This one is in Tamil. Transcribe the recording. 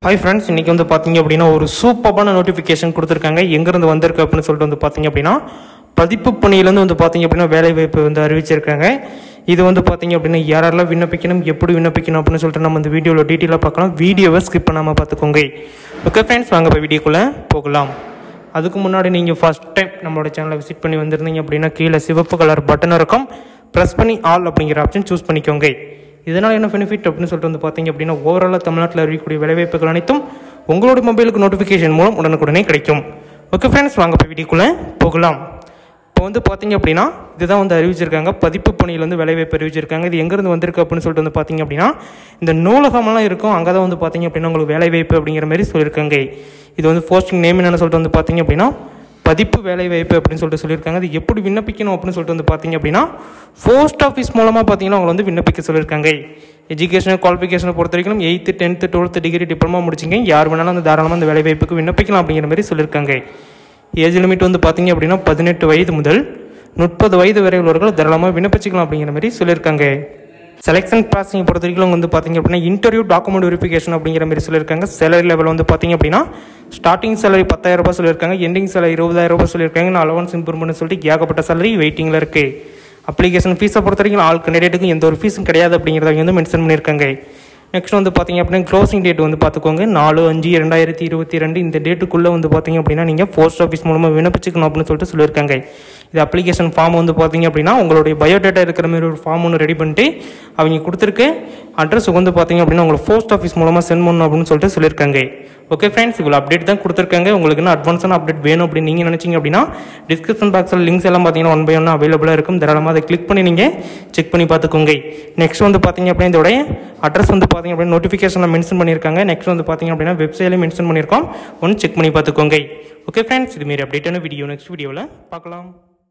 ஹாய் ஃப்ரெண்ட்ஸ் இன்றைக்கி வந்து பார்த்தீங்க அப்படின்னா ஒரு சூப்பரான நோட்டிஃபிகேஷன் கொடுத்துருக்காங்க எங்கேருந்து வந்திருக்கு அப்படின்னு சொல்லிட்டு வந்து பார்த்தீங்க அப்படின்னா பதிப்பு பணியிலேருந்து வந்து பார்த்தீங்க அப்படின்னா வேலைவாய்ப்பு வந்து அறிவிச்சிருக்காங்க இது வந்து பார்த்தீங்க அப்படின்னா யாரெல்லாம் விண்ணப்பிக்கணும் எப்படி விண்ணப்பிக்கணும் அப்படின்னு சொல்லிட்டு நம்ம இந்த வீடியோவில் டீட்டெயிலாக பார்க்கலாம் வீடியோவை ஸ்கிப் பண்ணாமல் பார்த்துக்கோங்க ஓகே ஃப்ரெண்ட்ஸ் வாங்க இப்போ வீடியோக்குள்ளே போகலாம் அதுக்கு முன்னாடி நீங்கள் ஃபஸ்ட் டைம் நம்மளோட சேனலை விசிட் பண்ணி வந்திருந்தீங்க அப்படின்னா கீழே சிவப்பு கலர் பட்டன் இருக்கும் ப்ரெஸ் பண்ணி ஆல் அப்படிங்கிற ஆப்ஷன் சூஸ் பண்ணிக்கோங்க இதனால் என்ன பெனிஃபிட் அப்படின்னு சொல்லிட்டு வந்து பார்த்தீங்க அப்படின்னா ஓவராலாக தமிழ்நாட்டில் அறிவிக்கக்கூடிய வேலைவாய்ப்புகள் அனைத்தும் உங்களோட மொபைலுக்கு நோட்டிஃபிகேஷன் மூலம் உடனுக்குடனே கிடைக்கும் ஓகே ஃப்ரெண்ட்ஸ் வாங்க இப்போ வீடியோக்குள்ளே போகலாம் இப்போ வந்து பார்த்தீங்க அப்படின்னா இதுதான் வந்து அறிவிச்சிருக்காங்க பதிப்பு பணியில் வந்து வேலைவாய்ப்பு அறிவிச்சிருக்காங்க இது எங்கேருந்து வந்திருக்கு அப்படின்னு சொல்லிட்டு வந்து பார்த்தீங்க அப்படின்னா இந்த நூலகமெல்லாம் இருக்கும் அங்கே தான் வந்து பார்த்தீங்க அப்படின்னா உங்களுக்கு வேலைவாய்ப்பு அப்படிங்கிற மாதிரி சொல்லியிருக்காங்க இது வந்து போஸ்டிங் நேம் என்னன்னு சொல்லிட்டு வந்து பார்த்தீங்க அப்படின்னா பதிப்பு வேலைவாய்ப்பு அப்படின்னு சொல்லிட்டு சொல்லியிருக்காங்க அது எப்படி விண்ணப்பிக்கணும் அப்படின்னு சொல்லிட்டு வந்து பார்த்தீங்க அப்படின்னா போஸ்ட் ஆஃபீஸ் மூலமாக பார்த்தீங்கன்னா அவங்க வந்து விண்ணப்பிக்க சொல்லியிருக்காங்க எஜுகேஷனல் குவாலிஃபிகேஷனை பொறுத்த வரைக்கும் eighth tenth twelfth degree diploma முடிச்சிங்க யார் வேணாலும் அந்த தாராளமாக அந்த வேலைவாய்ப்புக்கு விண்ணப்பிக்கலாம் அப்படிங்கிற மாதிரி சொல்லியிருக்காங்க ஏஜ் லிமிட் வந்து பார்த்தீங்க அப்படின்னா பதினெட்டு வயது முதல் முப்பது வயது வரை உள்ளவர்கள் தாராளமாக விண்ணப்பிச்சிக்கலாம் அப்படிங்கிற மாதிரி சொல்லியிருக்காங்க செலெக்ஷன் ப்ராசஸிங் பொறுத்த வரைக்கும் வந்து பார்த்தீங்க அப்படின்னா இன்டர்வியூ டாக்குமெண்ட் வெரிஃபிகேஷன் அப்படிங்கிற மாதிரி சொல்லியிருக்காங்க சேலரி லெவல் வந்து பார்த்தீங்க அப்படின்னா ஸ்டார்டிங் சேலரி பத்தாயிரம் ரூபாய் சொல்லியிருக்காங்க எண்டிங் சேலரி இருபதாயிரம் ரூபாய் சொல்லியிருக்காங்க அலவன்ஸ் இம்ப்ரூவ்மெண்ட் சொல்லிட்டு ஏகப்பட்ட சேலரி வெயிட்டிங்கில் இருக்குது அப்ளிகேஷன் ஃபீஸை பொறுத்த வரைக்கும் ஆல் கேண்டிடேட்டுக்கும் எந்த ஒரு ஃபீஸும் கிடையாது அப்படிங்கிறத அவங்க வந்து மென்ஷன் பண்ணியிருக்காங்க நெக்ஸ்ட் வந்து பார்த்தீங்க அப்படின்னா க்ளோசிங் டேட் வந்து பார்த்துக்கோங்க நாலு அஞ்சு ரெண்டாயிரத்தி இருபத்தி ரெண்டு இந்த டேட்டுக்குள்ளே வந்து பார்த்தீங்க அப்படின்னா நீங்கள் போஸ்ட் ஆஃபீஸ் மூலமாக விண்ணப்பிச்சுக்கணும் அப்படின்னு சொல்லிட்டு சொல்லியிருக்காங்க இது அப்ளிகேஷன் ஃபார்ம் வந்து பார்த்தீங்க அப்படின்னா உங்களுடைய பயோடேட்டா இருக்கிற மாதிரி ஒரு ஃபார்ம் ஒன்று ரெடி பண்ணிட்டு அவங்க கொடுத்துருக்கு அட்ரஸ் வந்து பார்த்தீங்க அப்படின்னா உங்களுக்கு போஸ்ட் ஆஃபீஸ் மூலமாக சென்ட் பண்ணணும் அப்படின்னு சொல்லிட்டு சொல்லியிருக்காங்க ஓகே ஃப்ரெண்ட்ஸ் இவ்வளோ அப்டேட் தான் கொடுத்துருக்காங்க உங்களுக்கு என்ன அட்வான்ஸான அப்டேட் வேணும் அப்படின்னு நீங்கள் நினச்சிங்க அப்படின்னா டிஸ்கிரிப்ஷன் பாக்ஸில் லிங்க்ஸ் எல்லாம் பார்த்தீங்கன்னா ஒன் பை ஒன் அவைலபிளாக இருக்கும் தாராளமாக அதை கிளிக் பண்ணி நீங்கள் செக் பண்ணி பார்த்துக்கோங்க நெக்ஸ்ட் வந்து பார்த்தீங்க அப்படின்னா இதோடைய அட்ரஸ் வந்து பார்த்தீங்க அப்படின்னா நோட்டிஃபிகேஷனில் மென்ஷன் பண்ணியிருக்காங்க நெக்ஸ்ட் வந்து பார்த்தீங்க அப்படின்னா வெப்சைட்லேயும் மென்ஷன் பண்ணியிருக்கோம் ஒன்று செக் பண்ணி பார்த்துக்கோங்க ஓகே ஃப்ரெண்ட்ஸ் இதுமாரி அப்டேட்டான வீடியோ நெக்ஸ்ட் வீடியோவில் பார்க்கலாம்